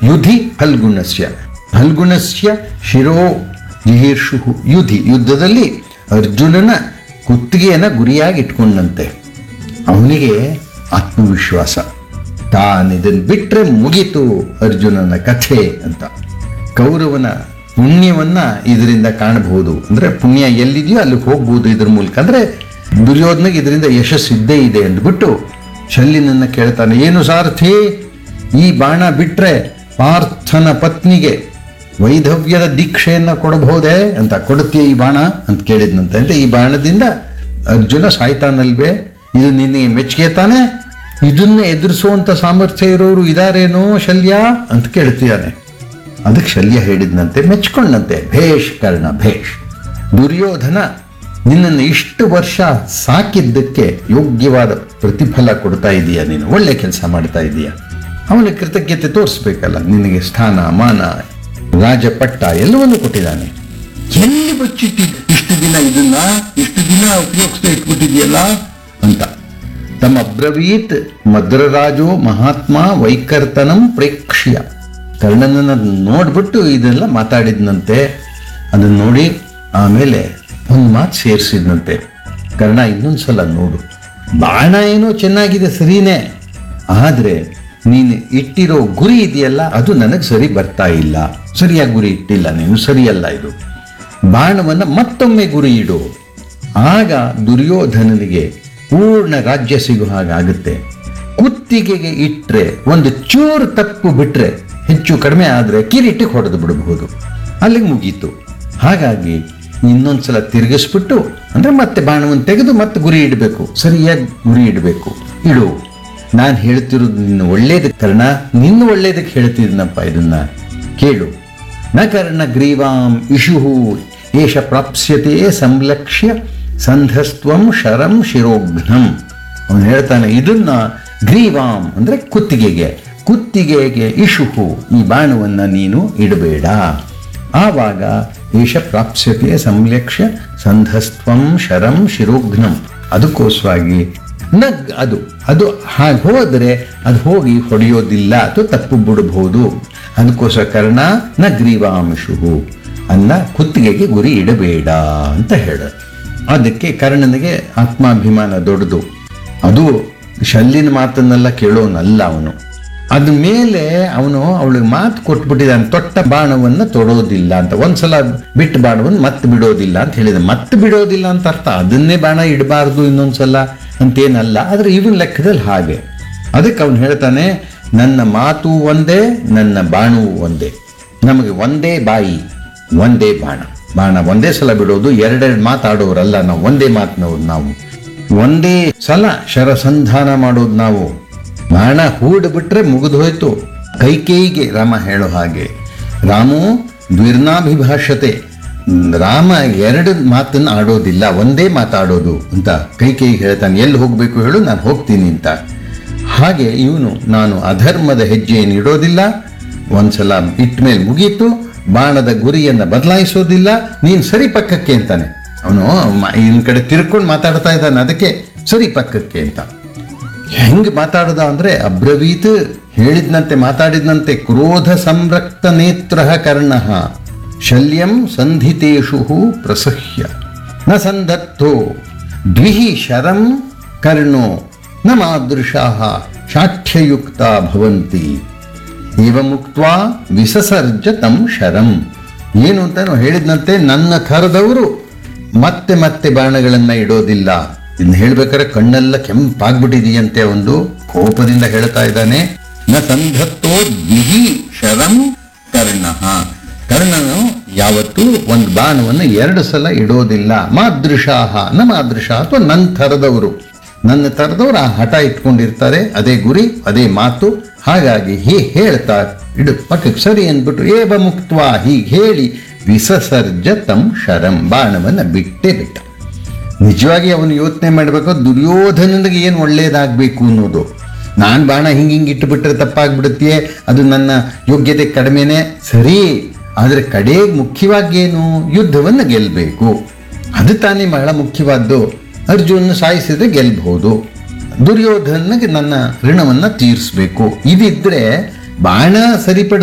ಯುಧಿ ಫಲ್ಗುಣಸ್ಯ ಫಲ್ಗುಣಸ್ಯ ಶಿರೋ ಜಿಹೀರ್ಷು ಯುಧಿ ಯುದ್ಧದಲ್ಲಿ ಅರ್ಜುನನ ಕುತ್ತಿಗೆಯನ್ನ ಗುರಿಯಾಗಿ ಇಟ್ಕೊಂಡಂತೆ ಅವನಿಗೆ ಆತ್ಮವಿಶ್ವಾಸ ತಾನಿದನ್ನು ಬಿಟ್ರೆ ಮುಗೀತು ಅರ್ಜುನನ ಕಥೆ ಅಂತ ಕೌರವನ ಪುಣ್ಯವನ್ನ ಇದರಿಂದ ಕಾಣಬಹುದು ಅಂದ್ರೆ ಪುಣ್ಯ ಎಲ್ಲಿದೆಯೋ ಅಲ್ಲಿಗೆ ಹೋಗ್ಬೋದು ಇದ್ರ ಮೂಲಕ ಅಂದ್ರೆ ದುರ್ಯೋಧನಿಗೆ ಇದರಿಂದ ಯಶಸ್ಸು ಇದ್ದೇ ಇದೆ ಅಂದ್ಬಿಟ್ಟು ಶಲ್ಯನನ್ನ ಕೇಳ್ತಾನೆ ಏನು ಸಾರಥಿ ಈ ಬಾಣ ಬಿಟ್ರೆ ಪಾರ್ಥನ ಪತ್ನಿಗೆ ವೈಧವ್ಯದ ದೀಕ್ಷೆಯನ್ನ ಕೊಡಬಹುದೇ ಅಂತ ಕೊಡುತ್ತೀಯ ಈ ಬಾಣ ಅಂತ ಕೇಳಿದ್ನಂತೆ ಅಂದ್ರೆ ಈ ಬಾಣದಿಂದ ಅರ್ಜುನ ಸಾಯ್ತಾನಲ್ವೇ ಇದು ನಿನಗೆ ಮೆಚ್ಚುಗೆ ತಾನೆ ಇದನ್ನ ಎದುರಿಸುವಂತ ಸಾಮರ್ಥ್ಯ ಇರೋರು ಇದಾರೇನೋ ಶಲ್ಯ ಅಂತ ಕೇಳ್ತಿದ್ದಾನೆ ಅದಕ್ಕೆ ಶಲ್ಯ ಹೇಳಿದ್ನಂತೆ ಮೆಚ್ಕೊಂಡಂತೆ ಭೇಷ್ ಕರ್ಣ ಭೇಷ್ ದುರ್ಯೋಧನ ನಿನ್ನನ್ನು ಇಷ್ಟು ವರ್ಷ ಸಾಕಿದ್ದಕ್ಕೆ ಯೋಗ್ಯವಾದ ಪ್ರತಿಫಲ ಕೊಡ್ತಾ ಇದೀಯ ನೀನು ಒಳ್ಳೆ ಕೆಲಸ ಮಾಡ್ತಾ ಇದೀಯ ಅವನ ಕೃತಜ್ಞತೆ ತೋರಿಸ್ಬೇಕಲ್ಲ ನಿನಗೆ ಸ್ಥಾನ ಮಾನ ರಾಜಪಟ್ಟ ಎಲ್ಲವನ್ನೂ ಕೊಟ್ಟಿದ್ದಾನೆ ಎಲ್ಲಿ ಬಚ್ಚಿಟ್ಟಿ ಇಷ್ಟು ದಿನ ಇದನ್ನ ಇಷ್ಟು ದಿನ ಉಪಯೋಗಿಸ್ತಾ ಇಟ್ಬಿಟ್ಟಿದೆಯಲ್ಲ ಅಂತ ತಮ್ಮ ಬ್ರವೀತ್ ಮದ್ರರಾಜೋ ಮಹಾತ್ಮ ವೈಕರ್ತನಂ ಪ್ರೇಕ್ಷ್ಯ ಕರ್ಣನನ್ನ ನೋಡ್ಬಿಟ್ಟು ಇದೆಲ್ಲ ಮಾತಾಡಿದ್ನಂತೆ ಅದನ್ನ ನೋಡಿ ಆಮೇಲೆ ಒಂದು ಮಾತು ಸೇರಿಸಿದ್ನಂತೆ ಕರ್ಣ ಇನ್ನೊಂದ್ಸಲ ನೋಡು ಬಾಣ ಏನೋ ಚೆನ್ನಾಗಿದೆ ಸರಿನೇ ಆದ್ರೆ ನೀನು ಇಟ್ಟಿರೋ ಗುರಿ ಇದೆಯಲ್ಲ ಅದು ನನಗೆ ಸರಿ ಬರ್ತಾ ಇಲ್ಲ ಸರಿಯಾಗಿ ಗುರಿ ಇಟ್ಟಿಲ್ಲ ನೀನು ಸರಿಯಲ್ಲ ಇದು ಬಾಣವನ್ನ ಮತ್ತೊಮ್ಮೆ ಗುರಿ ಇಡು ಆಗ ದುರ್ಯೋಧನನಿಗೆ ಪೂರ್ಣ ರಾಜ್ಯ ಸಿಗೋ ಹಾಗಾಗುತ್ತೆ ಕುತ್ತಿಗೆಗೆ ಇಟ್ರೆ ಒಂದು ಚೂರು ತಪ್ಪು ಬಿಟ್ರೆ ಹೆಚ್ಚು ಕಡಿಮೆ ಆದ್ರೆ ಕಿರೀಟಿಗೆ ಹೊಡೆದು ಬಿಡಬಹುದು ಅಲ್ಲಿಗೆ ಮುಗೀತು ಹಾಗಾಗಿ ಇನ್ನೊಂದ್ಸಲ ತಿರುಗಿಸ್ಬಿಟ್ಟು ಅಂದ್ರೆ ಮತ್ತೆ ಬಾಣವನ್ನು ತೆಗೆದು ಮತ್ತೆ ಗುರಿ ಇಡಬೇಕು ಸರಿಯಾಗಿ ಗುರಿ ಇಡಬೇಕು ಇಡು ನಾನು ಹೇಳ್ತಿರೋದು ನಿನ್ನ ಒಳ್ಳೇದಕ್ಕೆ ಕಾರಣ ನಿನ್ನ ಒಳ್ಳೇದಕ್ಕೆ ಹೇಳ್ತಿದ್ದೀನಪ್ಪ ಇದನ್ನ ಕೇಳು ನ ಕರ್ಣ ಗ್ರೀವಾಂ ಇಷು ಏಷ ಪ್ರಾಪ್ಸ್ಯತೆ ಸಂಲಕ್ಷ್ಯ ಸಂಧಸ್ತ್ವಂ ಶರಂ ಶಿರೋಘ್ನಂ ಅವನು ಹೇಳ್ತಾನೆ ಇದನ್ನ ಗ್ರೀವಾಂ ಅಂದ್ರೆ ಕುತ್ತಿಗೆಗೆ ಕುತ್ತಿಗೆಗೆ ಇಷುಹು ಈ ಬಾಣವನ್ನ ನೀನು ಇಡಬೇಡ ಆವಾಗ ಏಷ ಪ್ರಾಪ್ಸ್ಯತೆ ಸಂಲಕ್ಷ್ಯ ಸಂಧಸ್ತ್ವಂ ಶರಂ ಶಿರೋಘ್ನಂ ಅದಕ್ಕೋಸ್ಕರವಾಗಿ ನಗ್ ಅದು ಅದು ಹಾಗೆ ಹೋದರೆ ಅದು ಹೋಗಿ ಹೊಡೆಯೋದಿಲ್ಲ ಅಥವಾ ತಪ್ಪು ಬಿಡಬಹುದು ಅದಕ್ಕೋಸ್ಕರ ಕರ್ಣ ನ ಗ್ರೀವಾಂಶು ಅನ್ನ ಕುತ್ತಿಗೆಗೆ ಗುರಿ ಇಡಬೇಡ ಅಂತ ಹೇಳ ಅದಕ್ಕೆ ಕರ್ಣನಿಗೆ ಆತ್ಮಾಭಿಮಾನ ದೊಡ್ಡದು ಅದು ಶಲ್ಲಿನ ಮಾತನ್ನೆಲ್ಲ ಕೇಳೋನಲ್ಲ ಅವನು ಅದ ಮೇಲೆ ಅವನು ಅವಳಿಗೆ ಮಾತು ಕೊಟ್ಬಿಟ್ಟಿದ್ದಾನೆ ತೊಟ್ಟ ಬಾಣವನ್ನು ತೊಡೋದಿಲ್ಲ ಅಂತ ಒಂದ್ಸಲ ಬಿಟ್ಟು ಬಾಣವನ್ನು ಮತ್ತೆ ಬಿಡೋದಿಲ್ಲ ಅಂತ ಹೇಳಿದ ಮತ್ತೆ ಬಿಡೋದಿಲ್ಲ ಅಂತ ಅರ್ಥ ಅದನ್ನೇ ಬಾಣ ಇಡಬಾರ್ದು ಇನ್ನೊಂದ್ಸಲ ಅಂತೇನಲ್ಲ ಆದ್ರೆ ಇವನ್ ಲೆಕ್ಕದಲ್ಲಿ ಹಾಗೆ ಅದಕ್ಕೆ ಅವನು ಹೇಳ್ತಾನೆ ನನ್ನ ಮಾತು ಒಂದೇ ನನ್ನ ಬಾಣವು ಒಂದೇ ನಮಗೆ ಒಂದೇ ಬಾಯಿ ಒಂದೇ ಬಾಣ ಬಾಣ ಒಂದೇ ಸಲ ಬಿಡೋದು ಎರಡೆರಡು ಮಾತಾಡೋರಲ್ಲ ನಾವು ಒಂದೇ ಮಾತಿನವ್ರು ನಾವು ಒಂದೇ ಸಲ ಶರಸಂಧಾನ ಮಾಡೋದು ನಾವು ಬಾಣ ಹೂಡ್ ಬಿಟ್ರೆ ಮುಗಿದು ಹೋಯ್ತು ಕೈಕೇಯಿಗೆ ರಾಮ ಹೇಳೋ ಹಾಗೆ ರಾಮು ದ್ವಿರ್ನಾಭಿಭಾಷತೆ ರಾಮ ಎರಡು ಮಾತನ್ನು ಆಡೋದಿಲ್ಲ ಒಂದೇ ಮಾತಾಡೋದು ಅಂತ ಕೈಕೇಯಿ ಹೇಳ್ತಾನೆ ಎಲ್ಲಿ ಹೋಗ್ಬೇಕು ಹೇಳು ನಾನು ಹೋಗ್ತೀನಿ ಅಂತ ಹಾಗೆ ಇವನು ನಾನು ಅಧರ್ಮದ ಹೆಜ್ಜೆಯನ್ನು ಇಡೋದಿಲ್ಲ ಒಂದ್ಸಲ ಇಟ್ಟ ಮೇಲೆ ಮುಗೀತು ಬಾಣದ ಗುರಿಯನ್ನ ಬದಲಾಯಿಸೋದಿಲ್ಲ ನೀನು ಸರಿ ಪಕ್ಕಕ್ಕೆ ಅಂತಾನೆ ಅವನು ಇನ್ ಕಡೆ ತಿರ್ಕೊಂಡು ಮಾತಾಡ್ತಾ ಇದ್ದಾನೆ ಅದಕ್ಕೆ ಸರಿ ಪಕ್ಕಕ್ಕೆ ಅಂತ ಹೆಂಗ್ ಮಾತಾಡದ ಅಂದ್ರೆ ಅಬ್ರವೀತ್ ಹೇಳಿದ್ನಂತೆ ಮಾತಾಡಿದ್ನಂತೆ ಕ್ರೋಧ ಸಂರಕ್ತ ನೇತ್ರ ಕರ್ಣ ಶಲ್ಯಂ ಸಂಧಿತೇಷು ಪ್ರಸಹ್ಯ ನ ಸಂಧತ್ತೋ ದ್ವಿಹಿ ಶರಂ ಕರ್ಣೋ ನ ಮಾದೃಶಾ ಶಾಠ್ಯಯುಕ್ತ ಭವಂತಿ ಇವ ಮುಕ್ತ ವಿಸಸರ್ಜ ತಂ ಶರಂ ಏನು ಅಂತ ನಾವು ಹೇಳಿದ್ನಂತೆ ನನ್ನ ಥರದವರು ಮತ್ತೆ ಮತ್ತೆ ಬಾಣಗಳನ್ನ ಇಡೋದಿಲ್ಲ ಇನ್ನು ಹೇಳ್ಬೇಕಾದ್ರೆ ಕಣ್ಣೆಲ್ಲ ಕೆಂಪಾಗ್ಬಿಟ್ಟಿದೆಯಂತೆ ಒಂದು ಕೋಪದಿಂದ ಹೇಳ್ತಾ ಇದ್ದಾನೆ ನ ಸಂಧತ್ತೋ ದಿಹಿ ಶರಂ ಕರ್ಣ ಕರ್ಣನು ಯಾವತ್ತೂ ಒಂದು ಬಾಣವನ್ನು ಎರಡು ಸಲ ಇಡೋದಿಲ್ಲ ಮಾದೃಶಾಹ ನ ಮಾದೃಶ ಅಥವಾ ನನ್ನ ಥರದವರು ನನ್ನ ಥರದವರು ಆ ಹಠ ಇಟ್ಕೊಂಡಿರ್ತಾರೆ ಅದೇ ಗುರಿ ಅದೇ ಮಾತು ಹಾಗಾಗಿ ಹೀ ಹೇಳ್ತಾ ಇಡು ಪಕ್ಕಕ್ಕೆ ಸರಿ ಅಂದ್ಬಿಟ್ಟು ಏವ ಮುಕ್ತ್ವಾ ಹೀಗೆ ಹೇಳಿ ವಿಸಸರ್ಜ ತಂ ಶರಂ ಬಾಣವನ್ನ ಬಿಟ್ಟೇ ಬಿಟ್ಟ ನಿಜವಾಗಿ ಅವನು ಯೋಚನೆ ಮಾಡಬೇಕು ದುರ್ಯೋಧನನಿಗೆ ಏನು ಒಳ್ಳೇದಾಗಬೇಕು ಅನ್ನೋದು ನಾನು ಬಾಣ ಹಿಂಗೆ ಹಿಂಗೆ ಇಟ್ಟುಬಿಟ್ರೆ ತಪ್ಪಾಗ್ಬಿಡುತ್ತೆ ಅದು ನನ್ನ ಯೋಗ್ಯತೆ ಕಡಿಮೆನೆ ಸರಿ ಆದರೆ ಕಡೆಗೆ ಮುಖ್ಯವಾಗಿ ಏನು ಯುದ್ಧವನ್ನು ಗೆಲ್ಲಬೇಕು ಅದು ತಾನೇ ಬಹಳ ಮುಖ್ಯವಾದ್ದು ಅರ್ಜುನ ಸಾಯಿಸಿದ್ರೆ ಗೆಲ್ಬಹುದು ದುರ್ಯೋಧನಿಗೆ ನನ್ನ ಋಣವನ್ನ ತೀರಿಸ್ಬೇಕು ಇದಿದ್ರೆ ಬಾಣ ಸರಿಪಡಿಸ್